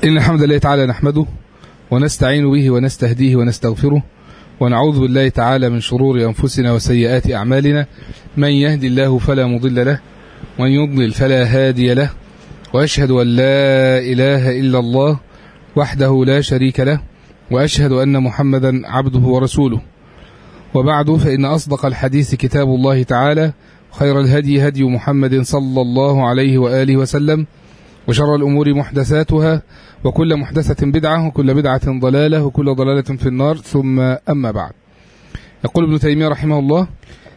إن الحمد لله تعالى نحمده ونستعين به ونستهديه ونستغفره ونعوذ بالله تعالى من شرور أنفسنا وسيئات أعمالنا من يهدي الله فلا مضل له ومن يضلل فلا هادي له وأشهد أن لا إله إلا الله وحده لا شريك له وأشهد أن محمدا عبده ورسوله وبعد فإن أصدق الحديث كتاب الله تعالى خير الهدي هدي محمد صلى الله عليه وآله وسلم وشر الأمور محدثاتها وكل محدثة بدعة وكل بدعة ضلالة وكل ضلالة في النار ثم أما بعد يقول ابن تيمية رحمه الله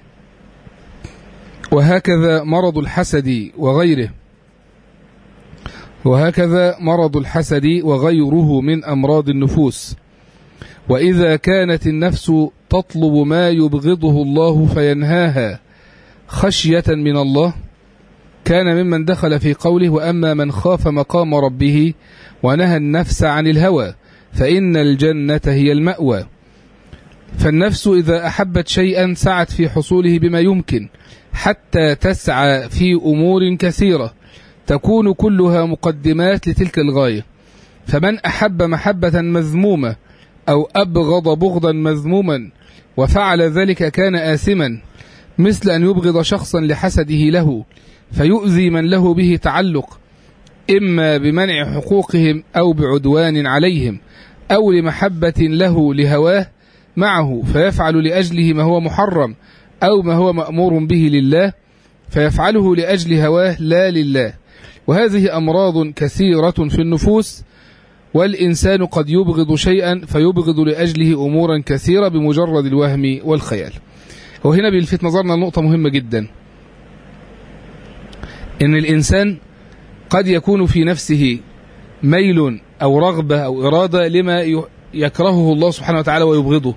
وهكذا مرض الحسد وغيره وهكذا مرض الحسد وغيره من أمراض النفوس وإذا كانت النفس تطلب ما يبغضه الله فينهاها خشية من الله كان ممن دخل في قوله وأما من خاف مقام ربه ونهى النفس عن الهوى فإن الجنة هي المأوى فالنفس إذا أحبت شيئا سعت في حصوله بما يمكن حتى تسعى في أمور كثيرة تكون كلها مقدمات لتلك الغاية فمن أحب محبة مذمومة أو أبغض بغضا مذموما وفعل ذلك كان آثما مثل أن يبغض شخصا لحسده له فيؤذي من له به تعلق إما بمنع حقوقهم أو بعدوان عليهم أو لمحبة له لهواه معه فيفعل لأجله ما هو محرم أو ما هو مأمور به لله فيفعله لأجل هواه لا لله وهذه أمراض كثيرة في النفوس والإنسان قد يبغض شيئا فيبغض لأجله أمورا كثيرة بمجرد الوهم والخيال وهنا بيلفت نظرنا نقطة مهمة جدا إن الإنسان قد يكون في نفسه ميل أو رغبة أو إرادة لما يكرهه الله سبحانه وتعالى ويبغضه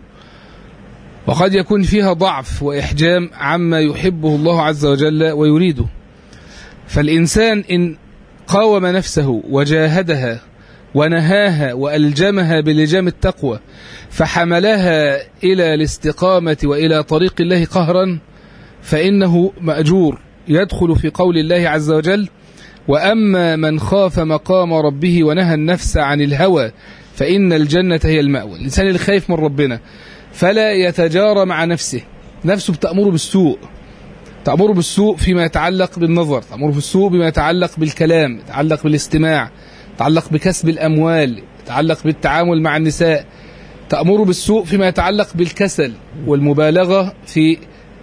وقد يكون فيها ضعف وإحجام عما يحبه الله عز وجل ويريده فالإنسان إن قاوم نفسه وجاهدها ونهاها وألجمها بلجام التقوى فحملها إلى الاستقامة وإلى طريق الله قهرا فإنه مأجور يدخل في قول الله عز وجل وأما من خاف مقام ربه ونهى النفس عن الهوى فإن الجنة هي المأوى الإنسان اللي خايف من ربنا فلا يتجارى مع نفسه نفسه بتأمره بالسوء تأمره بالسوء فيما يتعلق بالنظر تأمره بالسوء بما يتعلق بالكلام يتعلق بالاستماع يتعلق بكسب الأموال يتعلق بالتعامل مع النساء تأمره بالسوء فيما يتعلق بالكسل والمبالغة في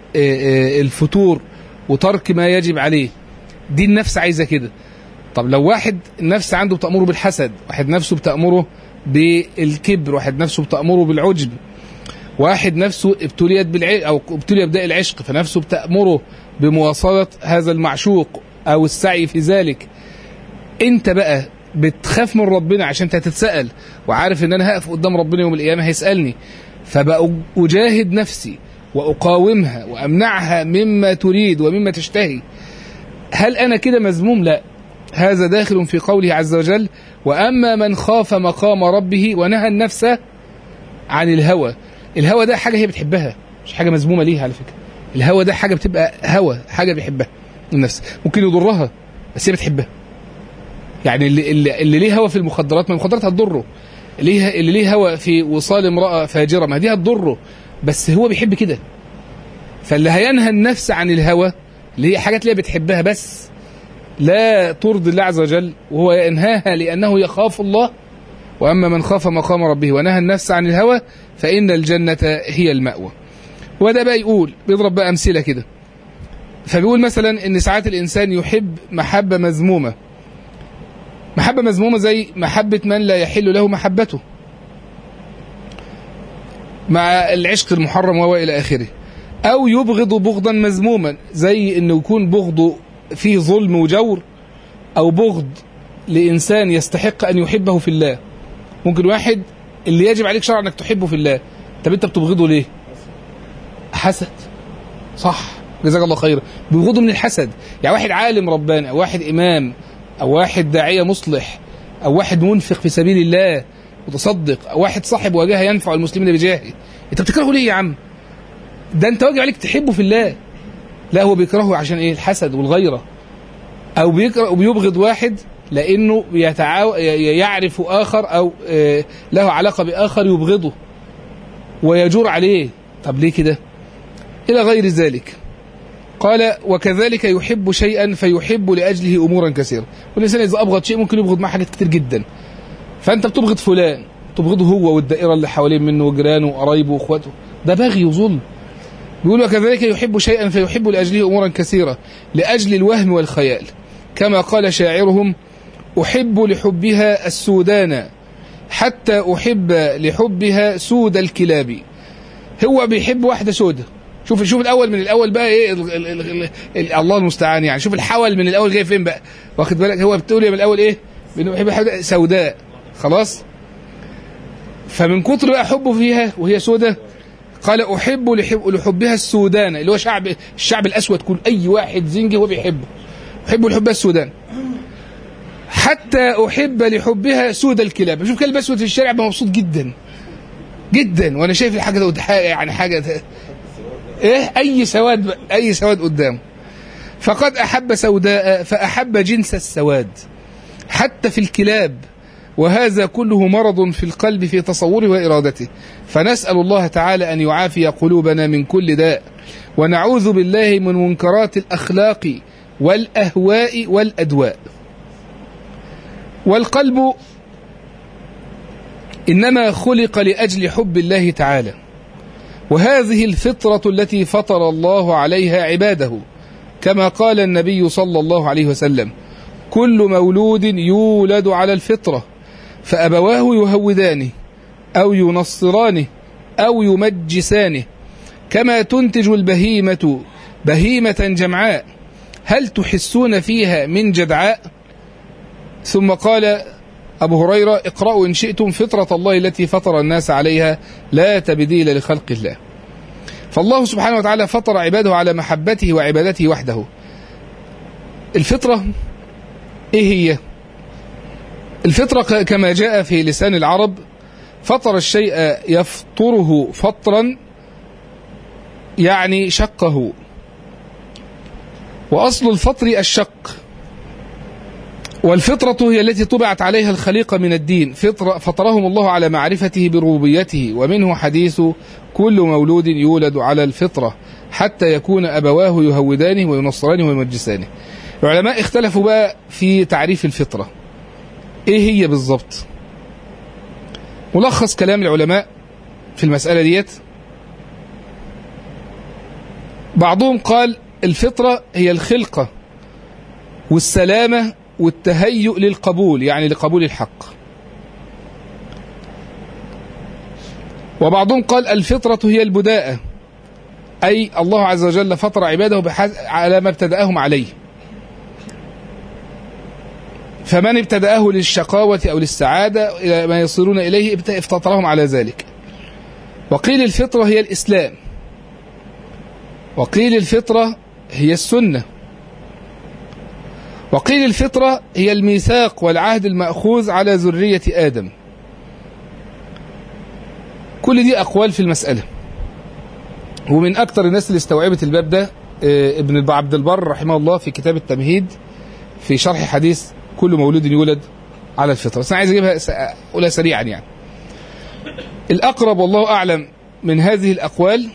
الفتور وترك ما يجب عليه دي النفس عايزة كده طب لو واحد النفس عنده بتأمره بالحسد واحد نفسه بتأمره بالكبر واحد نفسه بتأمره بالعجب واحد نفسه ابتليت بالعشق أو ابتلي بداء العشق فنفسه بتأمره بمواصلة هذا المعشوق أو السعي في ذلك انت بقى بتخاف من ربنا عشان انت هتتسأل وعارف ان انا هقف قدام ربنا يوم القيامة هيسألني فبقى أجاهد نفسي وأقاومها وأمنعها مما تريد ومما تشتهي هل أنا كده مذموم لا هذا داخل في قوله عز وجل وأما من خاف مقام ربه ونهى النفس عن الهوى الهوى ده حاجة هي بتحبها مش حاجة مذمومة ليها على فكرة الهوى ده حاجة بتبقى هوى حاجة بيحبها النفس ممكن يضرها بس هي بتحبها يعني اللي, اللي, اللي ليه هوى في المخدرات ما المخدرات هتضره اللي, اللي ليه هوى في وصال امرأة فاجرة ما دي هتضره بس هو بيحب كده فاللي هينهى النفس عن الهوى اللي هي حاجات اللي هي بتحبها بس لا ترضي الله عز وجل وهو ينهاها لأنه يخاف الله وأما من خاف مقام ربه ونهى النفس عن الهوى فإن الجنة هي المأوى وده بقى يقول بيضرب بقى أمثلة كده فبيقول مثلا إن ساعات الإنسان يحب محبة مذمومة محبة مذمومة زي محبة من لا يحل له محبته مع العشق المحرم وهو إلى آخره أو يبغض بغضا مذموما زي أنه يكون بغضه فيه ظلم وجور أو بغض لإنسان يستحق أن يحبه في الله ممكن واحد اللي يجب عليك شرعا أنك تحبه في الله طب أنت بتبغضه ليه حسد صح جزاك الله خيرا بيبغضه من الحسد يعني واحد عالم رباني أو واحد إمام أو واحد داعية مصلح أو واحد منفق في سبيل الله متصدق أو واحد صاحب وجاهه ينفع المسلمين بجاهه انت بتكرهه ليه يا عم ده انت واجب عليك تحبه في الله لا هو بيكرهه عشان ايه الحسد والغيرة او بيكره وبيبغض واحد لأنه يتعاو... يعرف آخر أو آه، له علاقة بآخر يبغضه ويجور عليه طب ليه كده إلى غير ذلك قال وكذلك يحب شيئا فيحب لأجله أمورا كثيرة والإنسان إذا أبغض شيء ممكن يبغض معه حاجات كتير جدا فأنت بتبغض فلان تبغضه هو والدائرة اللي حوالين منه وجيرانه وقرايبه وإخواته ده بغي وظلم بيقول وكذلك يحب شيئا فيحب لأجله أمورا كثيرة لأجل الوهم والخيال كما قال شاعرهم أحب لحبها السودان حتى أحب لحبها سود الكلاب هو بيحب واحدة سودة شوف شوف الأول من الأول بقى إيه ال ال ال ال ال الله المستعان يعني شوف الحول من الأول جاي فين بقى واخد بالك هو بتقول من الأول إيه بيحب بيحب حاجة سوداء خلاص فمن كتر بقى حبه فيها وهي سودة قال أحب لحب لحبها السودان اللي هو شعب الشعب الأسود كل أي واحد زنجي هو بيحبه أحب لحبها السودان حتى أحب لحبها سود الكلاب بشوف كلب أسود في الشارع ببقى مبسوط جدا جدا وأنا شايف الحاجة ده حاجة يعني حاجة ده إيه أي سواد بقى أي سواد قدامه فقد أحب سوداء فأحب جنس السواد حتى في الكلاب وهذا كله مرض في القلب في تصوره وإرادته فنسأل الله تعالى أن يعافي قلوبنا من كل داء ونعوذ بالله من منكرات الأخلاق والأهواء والأدواء والقلب إنما خلق لأجل حب الله تعالى وهذه الفطرة التي فطر الله عليها عباده كما قال النبي صلى الله عليه وسلم كل مولود يولد على الفطرة فأبواه يهودانه أو ينصرانه أو يمجسانه كما تنتج البهيمة بهيمة جمعاء هل تحسون فيها من جدعاء ثم قال أبو هريرة اقرأوا إن شئتم فطرة الله التي فطر الناس عليها لا تبديل لخلق الله فالله سبحانه وتعالى فطر عباده على محبته وعبادته وحده الفطرة إيه هي الفطرة كما جاء في لسان العرب فطر الشيء يفطره فطرا يعني شقه وأصل الفطر الشق والفطرة هي التي طبعت عليها الخليقة من الدين فطر فطرهم الله على معرفته بربوبيته ومنه حديث كل مولود يولد على الفطرة حتى يكون أبواه يهودانه وينصرانه ويمجسانه العلماء اختلفوا بقى في تعريف الفطرة ايه هي بالضبط ملخص كلام العلماء في المسألة ديت بعضهم قال الفطرة هي الخلقة والسلامة والتهيؤ للقبول يعني لقبول الحق وبعضهم قال الفطرة هي البداءة أي الله عز وجل فطر عباده على ما ابتدأهم عليه فمن ابتدأه للشقاوة أو للسعادة إلى ما يصيرون إليه افتطرهم على ذلك وقيل الفطرة هي الإسلام وقيل الفطرة هي السنة وقيل الفطرة هي الميثاق والعهد المأخوذ على ذرية آدم كل دي أقوال في المسألة ومن أكثر الناس اللي استوعبت الباب ده ابن عبد البر رحمه الله في كتاب التمهيد في شرح حديث كل مولود يولد على الفطرة بس أنا عايز أجيبها أقولها سريعا يعني الأقرب والله أعلم من هذه الأقوال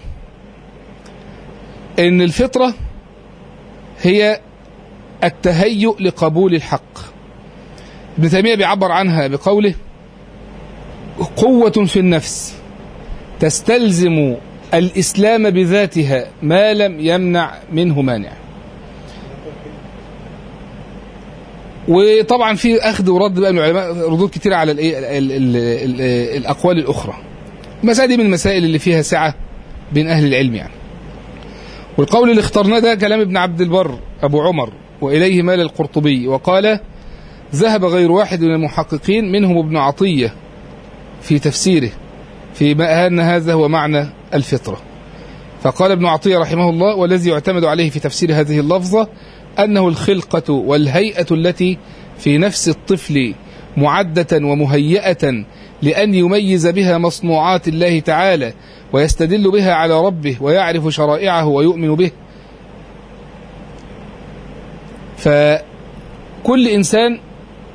أن الفطرة هي التهيؤ لقبول الحق ابن تيمية بيعبر عنها بقوله قوة في النفس تستلزم الإسلام بذاتها ما لم يمنع منه مانع وطبعا في اخذ ورد بقى من العلماء ردود كتير على الايه الاقوال الاخرى المسائل دي من المسائل اللي فيها سعه بين اهل العلم يعني والقول اللي اخترناه ده كلام ابن عبد البر ابو عمر واليه مال القرطبي وقال ذهب غير واحد من المحققين منهم ابن عطيه في تفسيره في ما ان هذا هو معنى الفطره فقال ابن عطيه رحمه الله والذي يعتمد عليه في تفسير هذه اللفظه أنه الخلقة والهيئة التي في نفس الطفل معدة ومهيئة لأن يميز بها مصنوعات الله تعالى ويستدل بها على ربه ويعرف شرائعه ويؤمن به فكل إنسان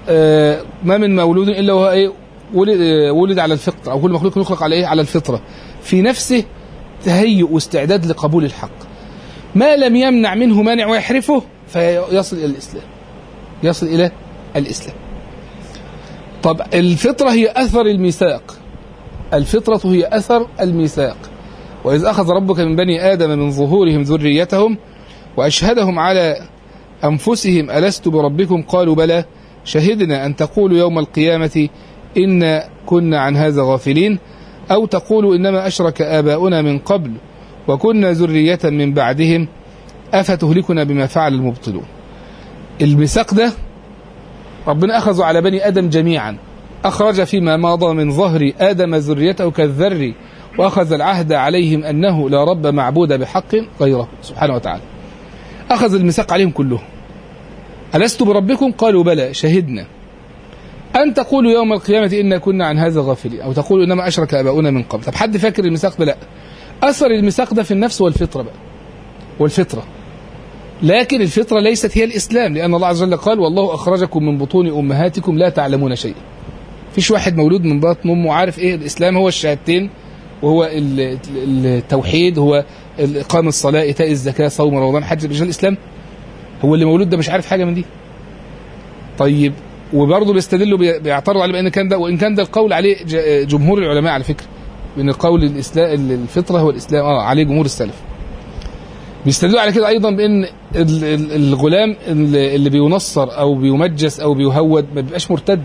آه، ما من مولود الا وهو ايه ولد, آه، ولد على الفطره او كل مخلوق يخلق على ايه على الفطره في نفسه تهيؤ واستعداد لقبول الحق ما لم يمنع منه مانع ويحرفه فيصل الى الاسلام يصل الى الاسلام طب الفطره هي اثر الميثاق الفطره هي اثر الميثاق واذ اخذ ربك من بني ادم من ظهورهم ذريتهم واشهدهم على انفسهم الست بربكم قالوا بلى شهدنا ان تقولوا يوم القيامه انا كنا عن هذا غافلين او تقولوا انما اشرك اباؤنا من قبل وكنا ذريه من بعدهم افتهلكنا بما فعل المبطلون الميثاق ده ربنا اخذه على بني ادم جميعا اخرج فيما مضى من ظهر ادم ذريته كالذر واخذ العهد عليهم انه لا رب معبود بحق غيره سبحانه وتعالى اخذ الميثاق عليهم كلهم الست بربكم قالوا بلى شهدنا أن تقولوا يوم القيامة إنا كنا عن هذا غافلين أو تقولوا إنما أشرك آباؤنا من قبل طب حد فاكر الميثاق ده لا أثر الميثاق ده في النفس والفطرة بقى والفطرة لكن الفطرة ليست هي الإسلام لأن الله عز وجل قال والله أخرجكم من بطون أمهاتكم لا تعلمون شيئا فيش واحد مولود من بطن أمه عارف إيه الإسلام هو الشهادتين وهو ال- ال- التوحيد هو إقام الصلاة إيتاء الزكاة صوم رمضان حج رجال الإسلام هو اللي مولود ده مش عارف حاجة من دي طيب وبرضه بيستدلوا بي- بيعترضوا على بان كان ده وان كان ده القول عليه ج- جمهور العلماء على فكره ان القول الاسلام الفطره هو الاسلام اه عليه جمهور السلف بيستدلوا على كده ايضا بان ال- ال- الغلام اللي اللي بينصر او بيمجس او بيهود ما بيبقاش مرتد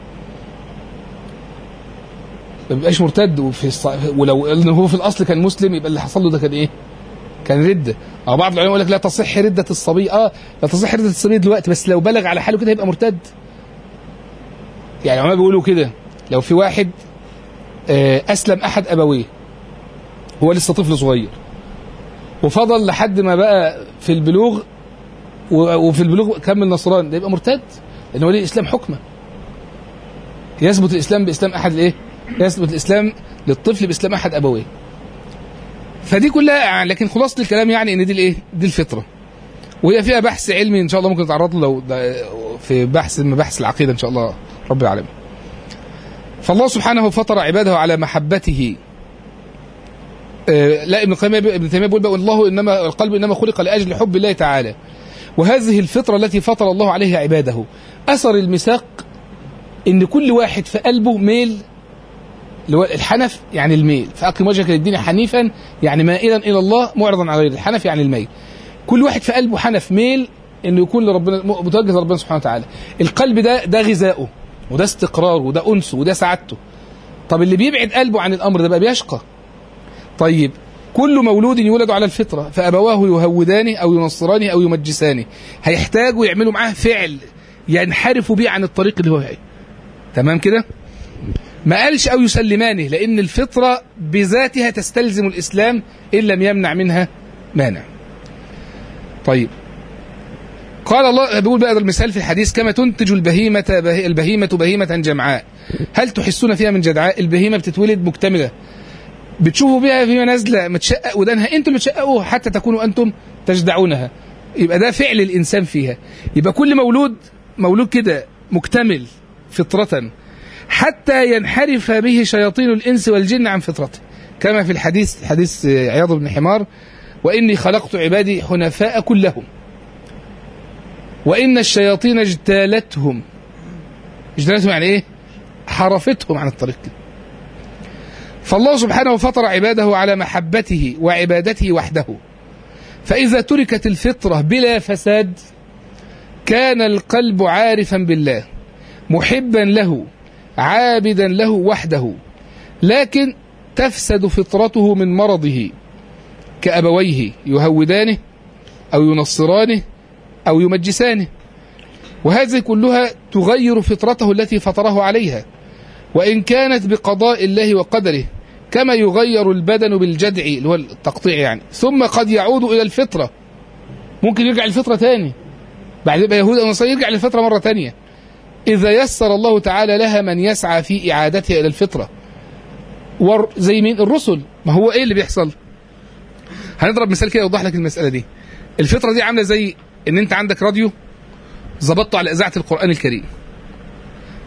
ما بيبقاش مرتد وفي الص... ولو ان هو في الاصل كان مسلم يبقى اللي حصل له ده كان ايه؟ كان رده او بعض العلماء يقول لك لا تصح رده الصبي اه لا تصح رده الصبي دلوقتي بس لو بلغ على حاله كده يبقى مرتد يعني العلماء بيقولوا كده لو في واحد آه، اسلم احد ابويه هو لسه طفل صغير وفضل لحد ما بقى في البلوغ و- وفي البلوغ كمل نصران ده يبقى مرتد لان هو ليه الاسلام حكمه يثبت الاسلام باسلام احد الايه؟ يثبت الاسلام للطفل باسلام احد ابويه فدي كلها يعني لكن خلاصه الكلام يعني ان دي الايه؟ دي الفطره وهي فيها بحث علمي ان شاء الله ممكن نتعرض له لو ده في بحث من بحث العقيده ان شاء الله رب العالمين. فالله سبحانه فطر عباده على محبته. آه، لا ابن القيم ابن تيميه بيقول بقى الله انما القلب انما خلق لاجل حب الله تعالى. وهذه الفطره التي فطر الله عليها عباده. اثر الميثاق ان كل واحد في قلبه ميل اللي هو الحنف يعني الميل فاقم وجهك للدين حنيفا يعني مائلا الى الله معرضا عن غيره الحنف يعني الميل كل واحد في قلبه حنف ميل انه يكون لربنا متوجه لربنا سبحانه وتعالى القلب ده ده غذاؤه وده استقراره وده انسه وده سعادته طب اللي بيبعد قلبه عن الامر ده بقى بيشقى طيب كل مولود يولد على الفطره فابواه يهودانه او ينصرانه او يمجسانه هيحتاجوا يعملوا معاه فعل ينحرفوا بيه عن الطريق اللي هو فيه تمام كده ما قالش او يسلمانه لان الفطره بذاتها تستلزم الاسلام ان لم يمنع منها مانع طيب قال الله بيقول بقى المثال في الحديث كما تنتج البهيمة به- البهيمة بهيمة جمعاء هل تحسون فيها من جدعاء البهيمة بتتولد مكتملة بتشوفوا بيها فيما نازلة متشقق ودانها انتم اللي تشققوها حتى تكونوا انتم تجدعونها يبقى ده فعل الانسان فيها يبقى كل مولود مولود كده مكتمل فطرة حتى ينحرف به شياطين الانس والجن عن فطرته كما في الحديث حديث عياض بن حمار واني خلقت عبادي حنفاء كلهم وان الشياطين اجتالتهم اجتالتهم يعني ايه حرفتهم عن الطريق كده فالله سبحانه فطر عباده على محبته وعبادته وحده فاذا تركت الفطره بلا فساد كان القلب عارفا بالله محبا له عابدا له وحده لكن تفسد فطرته من مرضه كأبويه يهودانه أو ينصرانه أو يمجسانه وهذه كلها تغير فطرته التي فطره عليها وإن كانت بقضاء الله وقدره كما يغير البدن بالجدع اللي هو التقطيع يعني ثم قد يعود إلى الفطرة ممكن يرجع الفطرة تاني بعد يبقى يهود أو نصارى يرجع للفطرة مرة تانية إذا يسر الله تعالى لها من يسعى في إعادتها إلى الفطرة ور زي مين الرسل ما هو إيه اللي بيحصل هنضرب مثال كده يوضح لك المسألة دي الفطرة دي عاملة زي إن أنت عندك راديو ظبطته على إذاعة القرآن الكريم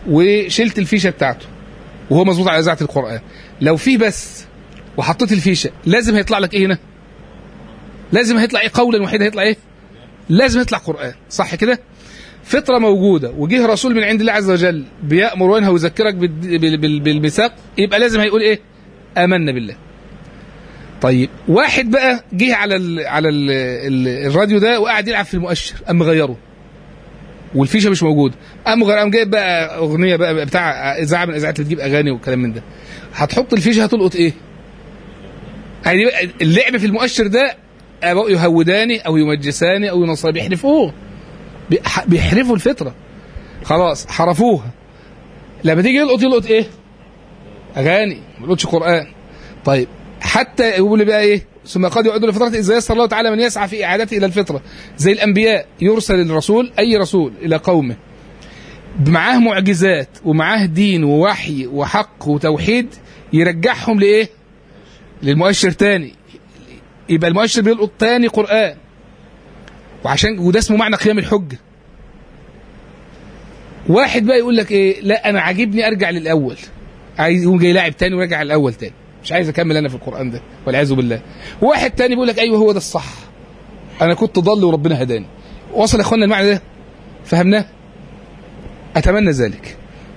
وشلت الفيشه بتاعته وهو مظبوط على اذاعه القران لو في بس وحطيت الفيشه لازم هيطلع لك ايه هنا لازم هيطلع ايه قولا واحدا هيطلع ايه لازم يطلع قران صح كده فطره موجوده وجه رسول من عند الله عز وجل بيامر وينهى ويذكرك بال- بال- بال- بالميثاق يبقى لازم هيقول ايه امنا بالله طيب واحد بقى جه على ال على ال ال الراديو ده وقعد يلعب في المؤشر قام مغيره والفيشه مش موجوده قام مغير قام جايب بقى اغنيه بقى بتاع اذاعه من الاذاعات اللي بتجيب اغاني وكلام من ده هتحط الفيشه هتلقط ايه؟ يعني بقى اللعب في المؤشر ده اباء يهوداني او يمجساني او ينصراني بيحرفوه بيح- بيحرفوا الفطره خلاص حرفوها لما تيجي يلقط يلقط ايه؟ اغاني ما يلقطش قران طيب حتى يقول لي بقى ايه ثم قد يعود لفترة إذا يسر الله تعالى من يسعى في إعادته إلى الفطرة زي الأنبياء يرسل الرسول أي رسول إلى قومه معاه معجزات ومعاه دين ووحي وحق وتوحيد يرجعهم لإيه للمؤشر تاني يبقى المؤشر بيلقط تاني قرآن وعشان وده اسمه معنى قيام الحجة واحد بقى يقول لك ايه لا انا عاجبني ارجع للاول عايز يقوم جاي لاعب تاني وراجع الاول تاني مش عايز اكمل انا في القران ده والعياذ بالله واحد تاني بيقول لك ايوه هو ده الصح انا كنت ضل وربنا هداني وصل يا اخوانا المعنى ده فهمناه اتمنى ذلك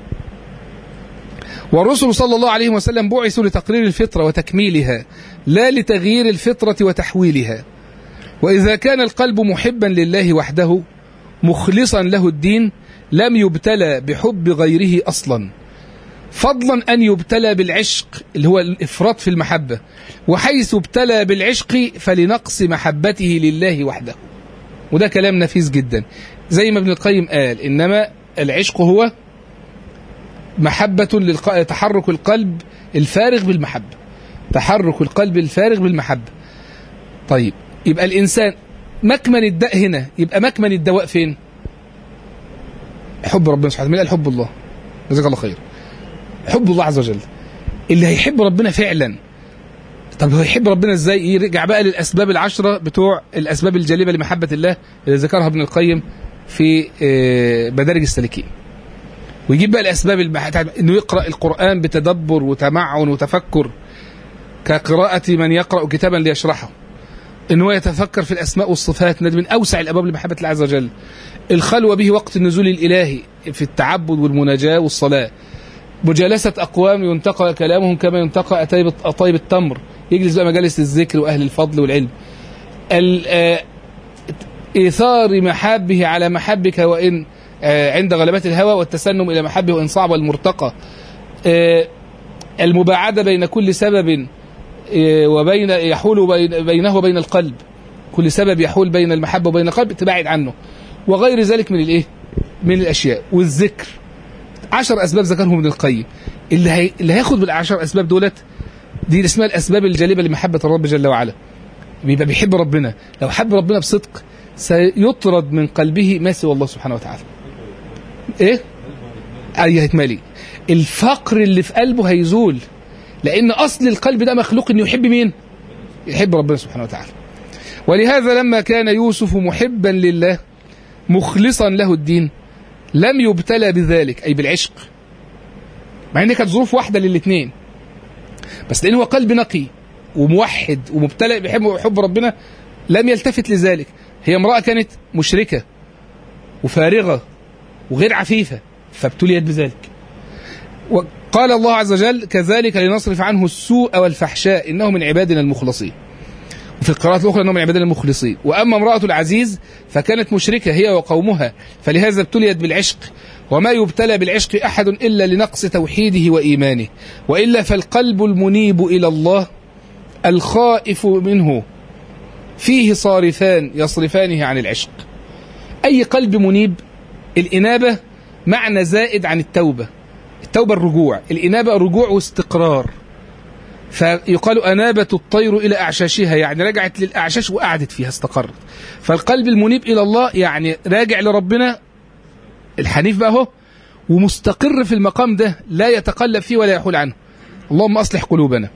والرسل صلى الله عليه وسلم بعثوا لتقرير الفطره وتكميلها لا لتغيير الفطره وتحويلها واذا كان القلب محبا لله وحده مخلصا له الدين لم يبتلى بحب غيره اصلا فضلا ان يبتلى بالعشق اللي هو الافراط في المحبه وحيث ابتلى بالعشق فلنقص محبته لله وحده وده كلام نفيس جدا زي ما ابن القيم قال انما العشق هو محبة للق... تحرك القلب الفارغ بالمحبة تحرك القلب الفارغ بالمحبة طيب يبقى الإنسان مكمن الداء هنا يبقى مكمن الدواء فين حب ربنا سبحانه وتعالى حب الله جزاك الله خير حب الله عز وجل اللي هيحب ربنا فعلا طب هو يحب ربنا ازاي يرجع بقى للاسباب العشره بتوع الاسباب الجالبه لمحبه الله اللي ذكرها ابن القيم في آه، مدارج السالكين ويجيب بقى الاسباب المح... انه يقرا القران بتدبر وتمعن وتفكر كقراءه من يقرا كتابا ليشرحه ان هو يتفكر في الاسماء والصفات ده من اوسع الابواب لمحبه الله عز وجل الخلوه به وقت النزول الالهي في التعبد والمناجاه والصلاه مجالسه اقوام ينتقى كلامهم كما ينتقى أطيب أطيب التمر يجلس بقى مجالس الذكر واهل الفضل والعلم ال- آه، ايثار محابه على محبك وان آه، عند غلبات الهوى والتسنم الى محبه وان صعب المرتقى آه، المباعده بين كل سبب آه، وبين يحول بين بينه وبين القلب كل سبب يحول بين المحبه وبين القلب تبعد عنه وغير ذلك من الايه من الاشياء والذكر عشر اسباب ذكرهم ابن القيم اللي هي... اللي هياخد بالعشر اسباب دولت دي اللي اسمها الاسباب الجالبه لمحبه الرب جل وعلا بيبقى بيحب ربنا لو حب ربنا بصدق سيطرد من قلبه ما سوى الله سبحانه وتعالى ايه اي هيتملي الفقر اللي في قلبه هيزول لان اصل القلب ده مخلوق انه يحب مين يحب ربنا سبحانه وتعالى ولهذا لما كان يوسف محبا لله مخلصا له الدين لم يبتلى بذلك اي بالعشق مع ان كانت ظروف واحده للاثنين بس لان هو قلب نقي وموحد ومبتلى بحب حب ربنا لم يلتفت لذلك هي امراه كانت مشركه وفارغه وغير عفيفه فابتليت بذلك وقال الله عز وجل كذلك لنصرف عنه السوء والفحشاء انه من عبادنا المخلصين وفي القراءات الاخرى انه من عبادنا المخلصين واما امراه العزيز فكانت مشركه هي وقومها فلهذا ابتليت بالعشق وما يبتلى بالعشق احد الا لنقص توحيده وايمانه والا فالقلب المنيب الى الله الخائف منه فيه صارفان يصرفانه عن العشق اي قلب منيب الانابه معنى زائد عن التوبه التوبه الرجوع الانابه رجوع واستقرار فيقال أنابت الطير إلى أعشاشها يعني رجعت للأعشاش وقعدت فيها استقرت فالقلب المنيب إلى الله يعني راجع لربنا الحنيف بقى هو ومستقر في المقام ده لا يتقلب فيه ولا يحول عنه اللهم أصلح قلوبنا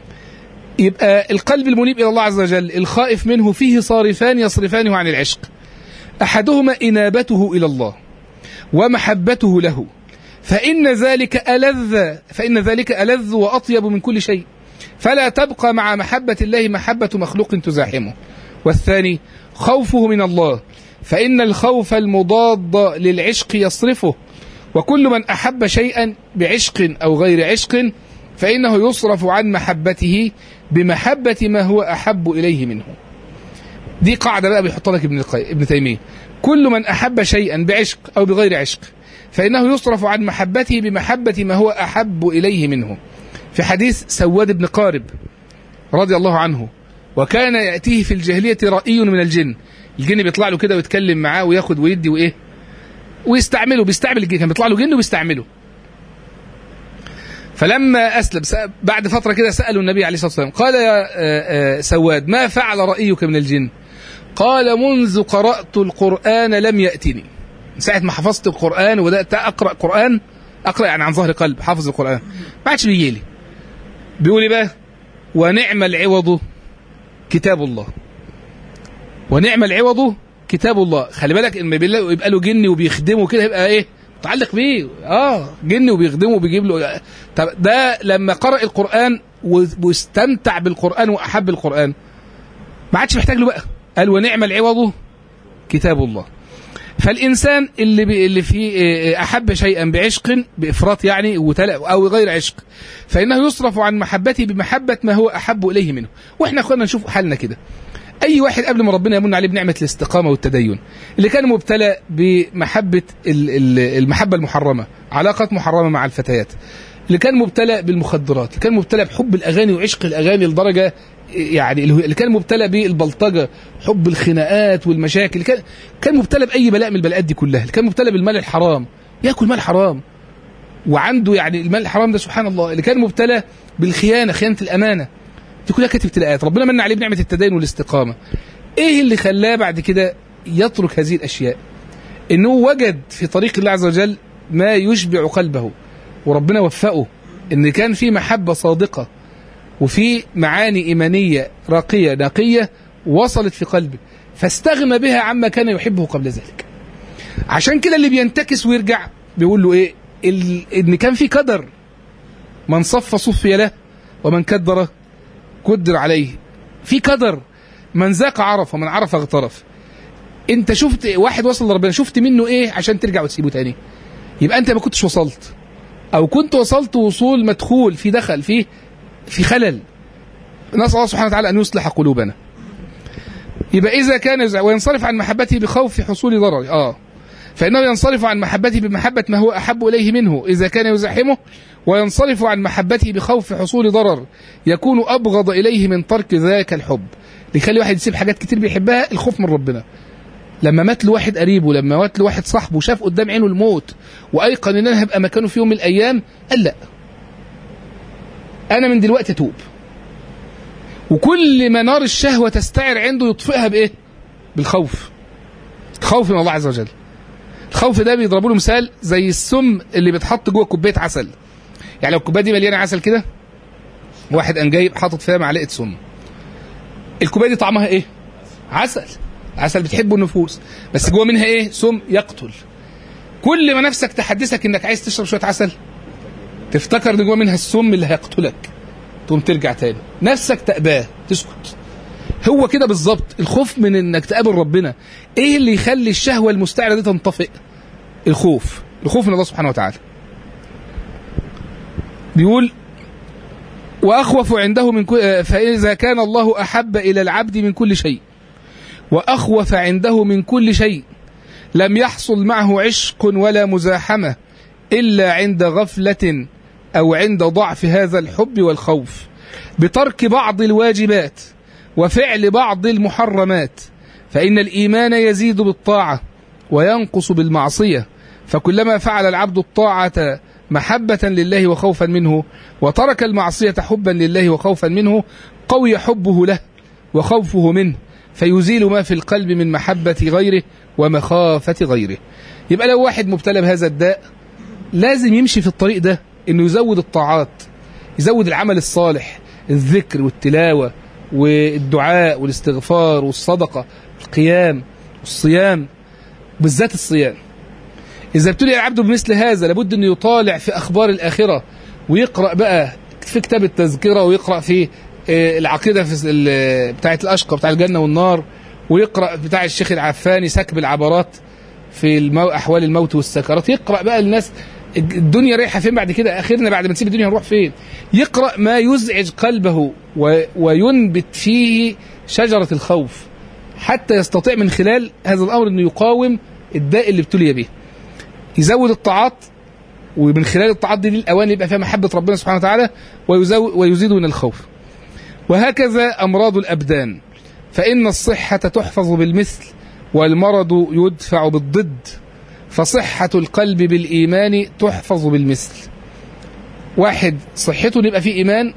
يبقى القلب المنيب إلى الله عز وجل الخائف منه فيه صارفان يصرفانه عن العشق أحدهما إنابته إلى الله ومحبته له فإن ذلك ألذ فإن ذلك ألذ وأطيب من كل شيء فلا تبقى مع محبة الله محبة مخلوق تزاحمه والثاني خوفه من الله فإن الخوف المضاد للعشق يصرفه وكل من أحب شيئا بعشق أو غير عشق فإنه يصرف عن محبته بمحبة ما هو أحب إليه منه دي قاعدة بقى بيحطها لك ابن, القي... ابن تيمية كل من أحب شيئا بعشق أو بغير عشق فإنه يصرف عن محبته بمحبة ما هو أحب إليه منه في حديث سواد بن قارب رضي الله عنه وكان يأتيه في الجاهلية رأي من الجن الجن بيطلع له كده ويتكلم معاه وياخد ويدي وإيه ويستعمله بيستعمل الجن كان بيطلع له جن وبيستعمله فلما أسلم بعد فترة كده سألوا النبي عليه الصلاة والسلام قال يا سواد ما فعل رأيك من الجن قال منذ قرأت القرآن لم يأتني من ساعة ما حفظت القرآن وبدأت أقرأ قرآن أقرأ يعني عن ظهر قلب حافظ القرآن ما عادش بيجي لي بيقول بقى ونعم العوض كتاب الله ونعم العوض كتاب الله خلي بالك ان يبقى له جني وبيخدمه كده يبقى ايه متعلق بيه اه جني وبيخدمه وبيجيب له طب ده لما قرأ القرآن واستمتع بالقرآن وأحب القرآن ما عادش محتاج له بقى قال ونعم العوض كتاب الله فالإنسان اللي بي اللي فيه أحب شيئا بعشق بإفراط يعني أو غير عشق فإنه يصرف عن محبته بمحبة ما هو أحب إليه منه وإحنا أخوانا نشوف حالنا كده أي واحد قبل ما ربنا يمن عليه بنعمة الاستقامة والتدين اللي كان مبتلى بمحبة المحبة المحرمة علاقات محرمة مع الفتيات اللي كان مبتلى بالمخدرات اللي كان مبتلى بحب الأغاني وعشق الأغاني لدرجة يعني اللي كان مبتلى بالبلطجة حب الخناقات والمشاكل اللي كان كان مبتلى بأي بلاء من البلاءات دي كلها اللي كان مبتلى بالمال الحرام ياكل مال حرام وعنده يعني المال الحرام ده سبحان الله اللي كان مبتلى بالخيانة خيانة الأمانة دي كلها كانت ابتلاءات ربنا من عليه بنعمة التدين والاستقامة ايه اللي خلاه بعد كده يترك هذه الأشياء انه وجد في طريق الله عز وجل ما يشبع قلبه وربنا وفقه ان كان في محبة صادقة وفي معاني إيمانية راقية نقية وصلت في قلبه فاستغنى بها عما كان يحبه قبل ذلك عشان كده اللي بينتكس ويرجع بيقول له ايه ان كان في قدر من صف صفي له ومن كدر كدر عليه في قدر من ذاق عرف ومن عرف اغترف انت شفت واحد وصل لربنا شفت منه ايه عشان ترجع وتسيبه تاني يبقى انت ما كنتش وصلت او كنت وصلت وصول مدخول في دخل فيه في خلل نسأل الله سبحانه وتعالى أن يصلح قلوبنا يبقى إذا كان وينصرف عن محبته بخوف حصول ضرر آه فإنه ينصرف عن محبته بمحبة ما هو أحب إليه منه إذا كان يزاحمه وينصرف عن محبته بخوف حصول ضرر يكون أبغض إليه من ترك ذاك الحب ليخلي واحد يسيب حاجات كتير بيحبها الخوف من ربنا لما مات له واحد قريبه لما مات له واحد صاحبه شاف قدام عينه الموت وأيقن إن أنا هبقى مكانه في يوم من الأيام قال لأ أنا من دلوقتي أتوب وكل ما نار الشهوة تستعر عنده يطفئها بإيه؟ بالخوف خوف من الله عز وجل الخوف ده بيضربوا له مثال زي السم اللي بيتحط جوه كوبايه عسل يعني لو الكوبايه دي مليانه عسل كده واحد قام جايب حاطط فيها معلقه سم الكوبايه دي طعمها ايه عسل عسل بتحبه النفوس بس جوه منها ايه سم يقتل كل ما نفسك تحدثك انك عايز تشرب شويه عسل تفتكر ان جوه منها السم اللي هيقتلك تقوم ترجع تاني نفسك تأباه تسكت هو كده بالظبط الخوف من انك تقابل ربنا ايه اللي يخلي الشهوه المستعره دي تنطفئ الخوف الخوف من الله سبحانه وتعالى بيقول واخوف عنده من كل فاذا كان الله احب الى العبد من كل شيء واخوف عنده من كل شيء لم يحصل معه عشق ولا مزاحمه الا عند غفله او عند ضعف هذا الحب والخوف بترك بعض الواجبات وفعل بعض المحرمات فإن الإيمان يزيد بالطاعة وينقص بالمعصية فكلما فعل العبد الطاعة محبة لله وخوفا منه وترك المعصية حبا لله وخوفا منه قوي حبه له وخوفه منه فيزيل ما في القلب من محبة غيره ومخافة غيره يبقى لو واحد مبتلى بهذا الداء لازم يمشي في الطريق ده انه يزود الطاعات يزود العمل الصالح الذكر والتلاوة والدعاء والاستغفار والصدقة القيام والصيام بالذات الصيام إذا ابتلي العبد بمثل هذا لابد أن يطالع في أخبار الآخرة ويقرأ بقى في كتاب التذكرة ويقرأ في آه، العقيدة في ال- بتاعة الأشقى بتاع الجنة والنار ويقرأ بتاع الشيخ العفاني سكب العبرات في المو... أحوال الموت والسكرات يقرأ بقى الناس الدنيا رايحة فين بعد كده آخرنا بعد ما نسيب الدنيا نروح فين يقرأ ما يزعج قلبه و... وينبت فيه شجرة الخوف حتى يستطيع من خلال هذا الأمر أنه يقاوم الداء اللي ابتلي به يزود الطاعات ومن خلال الطاعات دي الأوان يبقى فيها محبة ربنا سبحانه وتعالى ويزو- ويزيد من الخوف وهكذا أمراض الأبدان فإن الصحة تحفظ بالمثل والمرض يدفع بالضد فصحة القلب بالإيمان تحفظ بالمثل واحد صحته يبقى فيه إيمان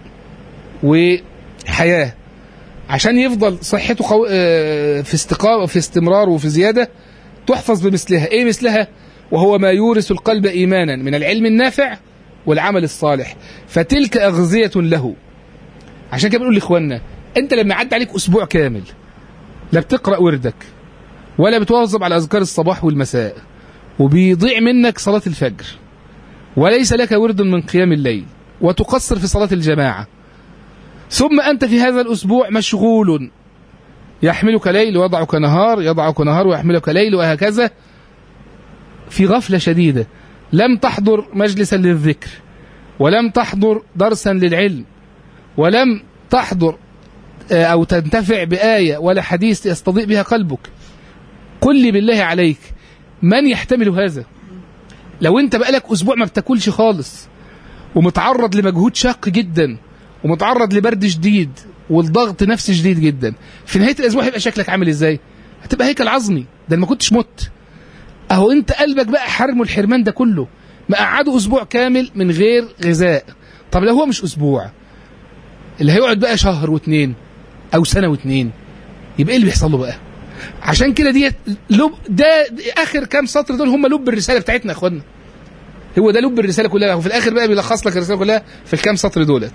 وحياة عشان يفضل صحته قو... آه، في استقامة في استمرار وفي زيادة تحفظ بمثلها إيه مثلها وهو ما يورث القلب إيمانا من العلم النافع والعمل الصالح فتلك أغذية له عشان كده بنقول لإخواننا أنت لما عدى عليك أسبوع كامل لا بتقرأ وردك ولا بتواظب على أذكار الصباح والمساء وبيضيع منك صلاة الفجر وليس لك ورد من قيام الليل وتقصر في صلاة الجماعة ثم أنت في هذا الأسبوع مشغول يحملك ليل ويضعك نهار يضعك نهار ويحملك ليل وهكذا في غفلة شديدة لم تحضر مجلسا للذكر ولم تحضر درسا للعلم ولم تحضر آه، أو تنتفع بآية ولا حديث يستضيء بها قلبك قل لي بالله عليك من يحتمل هذا لو انت بقالك اسبوع ما بتاكلش خالص ومتعرض لمجهود شاق جدا ومتعرض لبرد شديد والضغط نفسي شديد جدا في نهايه الاسبوع هيبقى شكلك عامل ازاي هتبقى هيكل عظمي ده ما كنتش مت اهو انت قلبك بقى حرمه الحرمان ده كله مقعده اسبوع كامل من غير غذاء طب لو هو مش اسبوع اللي هيقعد بقى شهر واتنين او سنه واتنين يبقى ايه اللي بيحصل له بقى عشان كده ديت لب ده اخر كام سطر دول هم لب الرساله بتاعتنا يا اخوانا هو ده لب الرساله كلها وفي الاخر بقى بيلخص لك الرساله كلها في الكام سطر دولت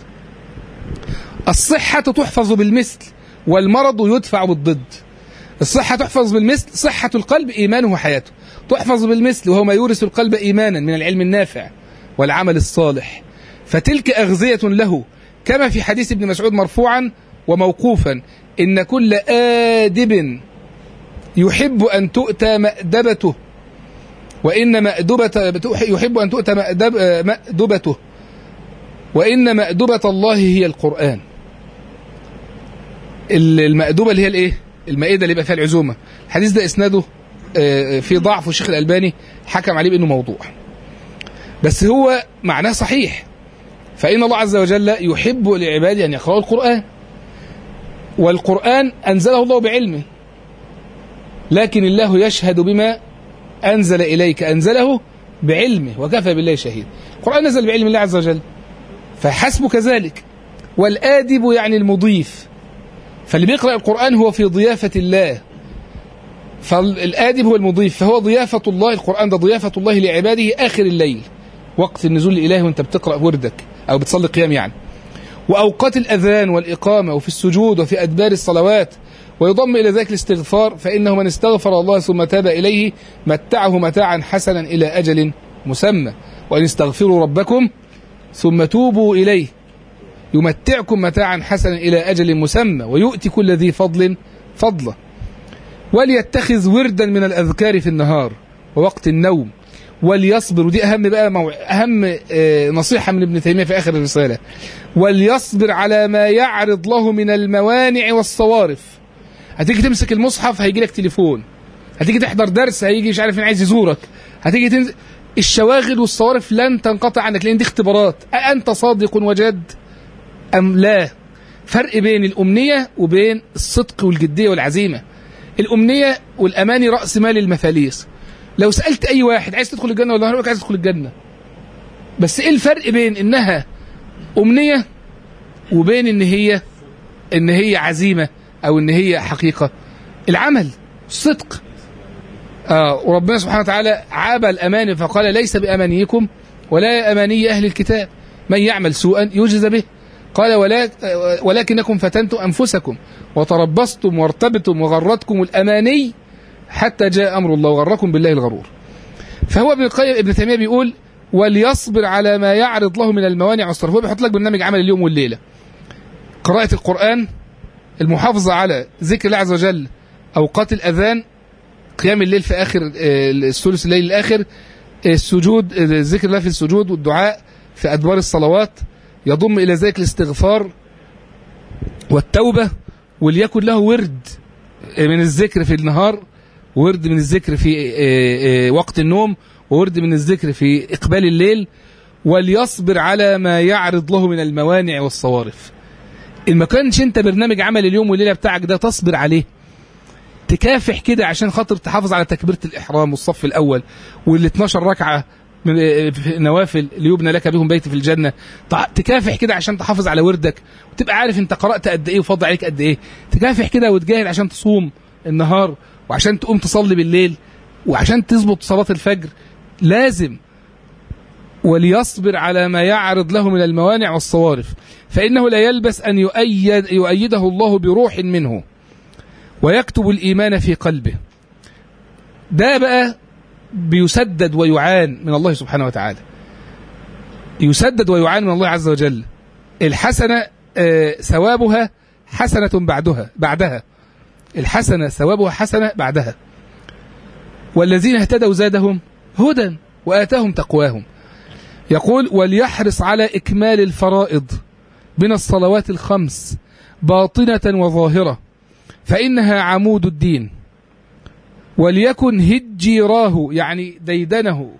الصحه تحفظ بالمثل والمرض يدفع بالضد الصحه تحفظ بالمثل صحه القلب ايمانه وحياته تحفظ بالمثل وهو ما يورث القلب ايمانا من العلم النافع والعمل الصالح فتلك اغذيه له كما في حديث ابن مسعود مرفوعا وموقوفا ان كل آدب يحب أن تؤتى مأدبته وإن مأدبة يحب أن تؤتى مأدب مأدبته وإن مأدبة الله هي القرآن المأدبة اللي هي الإيه؟ المائدة اللي يبقى فيها العزومة الحديث ده إسناده آه، في ضعف والشيخ الألباني حكم عليه بأنه موضوع بس هو معناه صحيح فإن الله عز وجل يحب لعباده أن يقرأوا القرآن والقرآن أنزله الله بعلمه لكن الله يشهد بما أنزل إليك أنزله بعلمه وكفى بالله شهيد القرآن نزل بعلم الله عز وجل فحسبك ذلك والآدب يعني المضيف فاللي بيقرأ القرآن هو في ضيافة الله فالآدب هو المضيف فهو ضيافة الله القرآن ده ضيافة الله لعباده آخر الليل وقت النزول الإلهي وانت بتقرأ وردك أو بتصلي قيام يعني وأوقات الأذان والإقامة وفي السجود وفي أدبار الصلوات ويضم إلى ذلك الاستغفار فإنه من استغفر الله ثم تاب إليه متعه متاعا حسنا إلى أجل مسمى وإن استغفروا ربكم ثم توبوا إليه يمتعكم متاعا حسنا إلى أجل مسمى ويؤتي كل ذي فضل فضله وليتخذ وردا من الأذكار في النهار ووقت النوم وليصبر ودي أهم بقى مو... أهم آه، نصيحة من ابن تيمية في آخر الرسالة وليصبر على ما يعرض له من الموانع والصوارف هتيجي تمسك المصحف هيجي لك تليفون هتيجي تحضر درس هيجي مش عارف مين عايز يزورك هتيجي تنزل الشواغل والصوارف لن تنقطع عنك لان دي اختبارات أأنت صادق وجاد أم لا فرق بين الأمنية وبين الصدق والجدية والعزيمة الأمنية والأماني رأس مال المفاليس لو سألت أي واحد عايز تدخل الجنة ولا هو عايز تدخل الجنة بس إيه الفرق بين إنها أمنية وبين إن هي إن هي عزيمة أو إن هي حقيقة العمل الصدق آه وربنا سبحانه وتعالى عاب الأماني فقال ليس بأمانيكم ولا أماني أهل الكتاب من يعمل سوءا يجز به قال ولا ولكنكم فتنتم أنفسكم وتربصتم وارتبتم وغرتكم الأماني حتى جاء أمر الله وغركم بالله الغرور فهو ابن القيم ابن تيميه بيقول وليصبر على ما يعرض له من الموانع والصرف هو بيحط لك برنامج عمل اليوم والليله قراءه القران المحافظه على ذكر الله عز وجل اوقات الاذان قيام الليل في اخر آه، الثلث الليل الاخر السجود آه، ذكر الله في السجود والدعاء في ادبار الصلوات يضم الى ذلك الاستغفار والتوبه وليكن له ورد آه، من الذكر في النهار ورد من الذكر في آه، آه، وقت النوم وورد من الذكر في إقبال الليل وليصبر على ما يعرض له من الموانع والصوارف إن ما كانش أنت برنامج عمل اليوم والليلة بتاعك ده تصبر عليه تكافح كده عشان خاطر تحافظ على تكبيرة الإحرام والصف الأول وال 12 ركعة من آه، في نوافل ليبنى لك بهم بيت في الجنة تع- تكافح كده عشان تحافظ على وردك وتبقى عارف انت قرأت قد ايه وفضل عليك قد ايه تكافح كده وتجاهد عشان تصوم النهار وعشان تقوم تصلي بالليل وعشان تظبط صلاة الفجر لازم وليصبر على ما يعرض له من الموانع والصوارف فإنه لا يلبس أن يؤيد يؤيده الله بروح منه ويكتب الإيمان في قلبه ده بقى بيسدد ويعان من الله سبحانه وتعالى يسدد ويعان من الله عز وجل الحسنة آه، ثوابها حسنة بعدها بعدها الحسنة ثوابها حسنة بعدها والذين اهتدوا زادهم هدى وآتاهم تقواهم يقول وليحرص على إكمال الفرائض من الصلوات الخمس باطنة وظاهرة فإنها عمود الدين وليكن هجيراه يعني ديدنه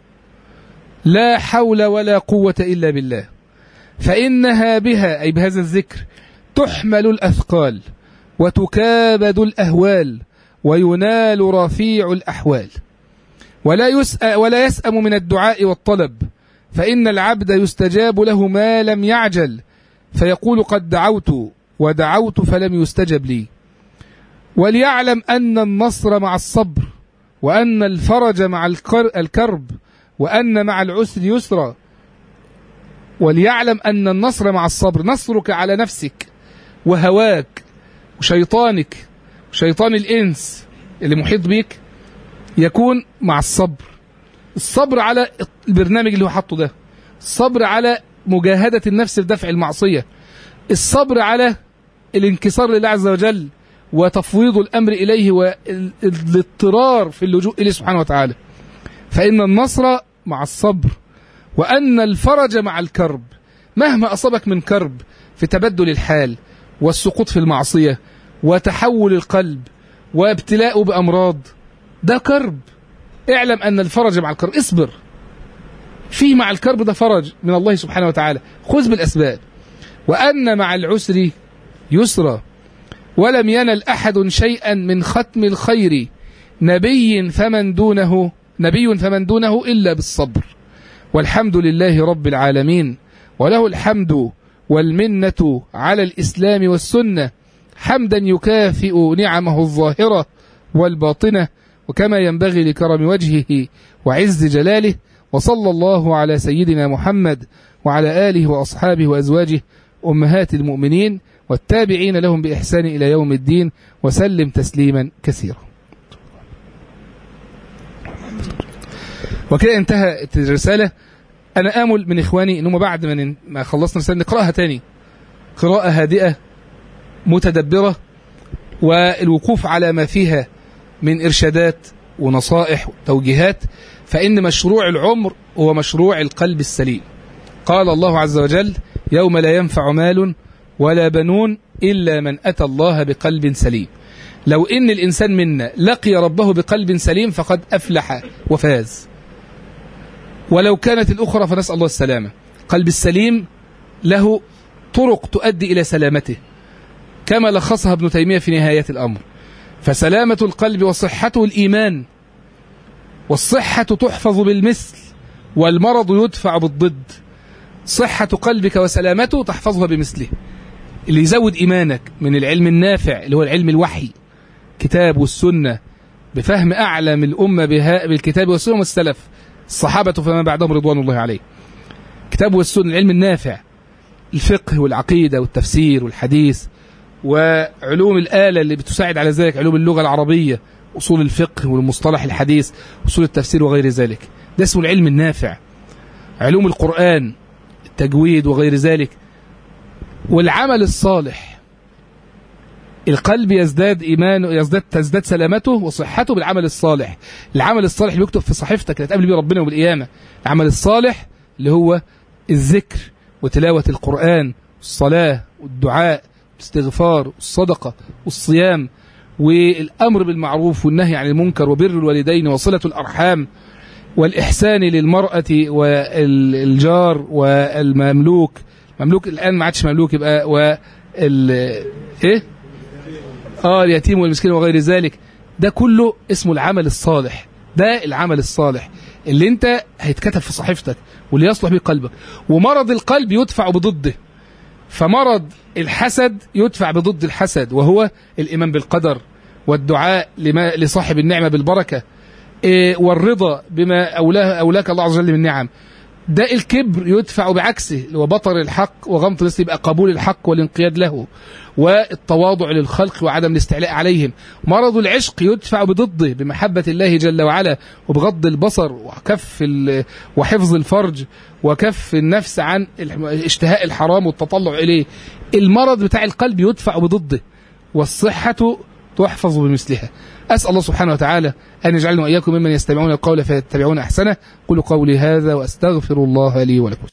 لا حول ولا قوة إلا بالله فإنها بها أي بهذا الذكر تحمل الأثقال وتكابد الأهوال وينال رفيع الأحوال ولا يسأل ولا يسأم من الدعاء والطلب فإن العبد يستجاب له ما لم يعجل فيقول قد دعوت ودعوت فلم يستجب لي وليعلم أن النصر مع الصبر وأن الفرج مع الكر- الكرب وأن مع العسر يسرا وليعلم أن النصر مع الصبر نصرك على نفسك وهواك وشيطانك وشيطان الإنس اللي محيط بيك يكون مع الصبر الصبر على البرنامج اللي هو حاطه ده الصبر على مجاهدة النفس لدفع المعصية الصبر على الانكسار لله عز وجل وتفويض الأمر إليه والاضطرار في اللجوء إليه سبحانه وتعالى فإن النصر مع الصبر وأن الفرج مع الكرب مهما أصابك من كرب في تبدل الحال والسقوط في المعصية وتحول القلب وابتلاءه بأمراض ده كرب اعلم أن الفرج مع الكرب اصبر فيه مع الكرب ده فرج من الله سبحانه وتعالى خذ بالأسباب وأن مع العسر يسرا ولم ينل أحد شيئا من ختم الخير نبي فمن دونه نبي فمن دونه إلا بالصبر والحمد لله رب العالمين وله الحمد والمنة على الإسلام والسنة حمدا يكافئ نعمه الظاهرة والباطنة وكما ينبغي لكرم وجهه وعز جلاله وصلى الله على سيدنا محمد وعلى آله وأصحابه وأزواجه أمهات المؤمنين والتابعين لهم بإحسان إلى يوم الدين وسلم تسليما كثيرا وكده انتهت الرسالة أنا آمل من إخواني إنهم بعد ما ن- ما خلصنا الرسالة نقرأها تاني قراءة هادئة متدبرة والوقوف على ما فيها من إرشادات ونصائح وتوجيهات فإن مشروع العمر هو مشروع القلب السليم قال الله عز وجل يوم لا ينفع مال ولا بنون إلا من أتى الله بقلب سليم لو إن الإنسان منا لقي ربه بقلب سليم فقد أفلح وفاز ولو كانت الأخرى فنسأل الله السلامة قلب السليم له طرق تؤدي إلى سلامته كما لخصها ابن تيمية في نهاية الأمر فسلامة القلب وصحته الإيمان والصحة تحفظ بالمثل والمرض يدفع بالضد صحة قلبك وسلامته تحفظها بمثله اللي يزود إيمانك من العلم النافع اللي هو العلم الوحي كتاب والسنة بفهم أعلم الأمة بها بالكتاب والسنة والسلف الصحابة فما بعدهم رضوان الله عليه كتاب والسنة العلم النافع الفقه والعقيدة والتفسير والحديث وعلوم الآلة اللي بتساعد على ذلك علوم اللغة العربية أصول الفقه والمصطلح الحديث أصول التفسير وغير ذلك ده اسمه العلم النافع علوم القرآن التجويد وغير ذلك والعمل الصالح القلب يزداد إيمان يزداد تزداد سلامته وصحته بالعمل الصالح العمل الصالح اللي يكتب في صحيفتك اللي تقابل بيه ربنا يوم القيامة العمل الصالح اللي هو الذكر وتلاوة القرآن والصلاة والدعاء والاستغفار والصدقة والصيام والأمر بالمعروف والنهي عن المنكر وبر الوالدين وصلة الأرحام والإحسان للمرأة والجار والمملوك مملوك الآن ما عادش مملوك يبقى وال إيه؟ آه اليتيم والمسكين وغير ذلك ده كله اسمه العمل الصالح ده العمل الصالح اللي انت هيتكتب في صحيفتك واللي يصلح به قلبك ومرض القلب يدفع بضده فمرض الحسد يدفع بضد الحسد وهو الإيمان بالقدر والدعاء لما لصاحب النعمة بالبركة إيه والرضا بما أولاه أولاك الله عز وجل من نعم ده الكبر يدفع بعكسه اللي هو بطر الحق وغمط الناس يبقى قبول الحق والانقياد له والتواضع للخلق وعدم الاستعلاء عليهم مرض العشق يدفع بضده بمحبة الله جل وعلا وبغض البصر وكف وحفظ الفرج وكف النفس عن اشتهاء الحرام والتطلع إليه المرض بتاع القلب يدفع بضده والصحة تحفظ بمثلها أسأل الله سبحانه وتعالى أن يجعلنا وإياكم ممن يستمعون القول فيتبعون أحسنه قل قولي هذا وأستغفر الله لي ولكم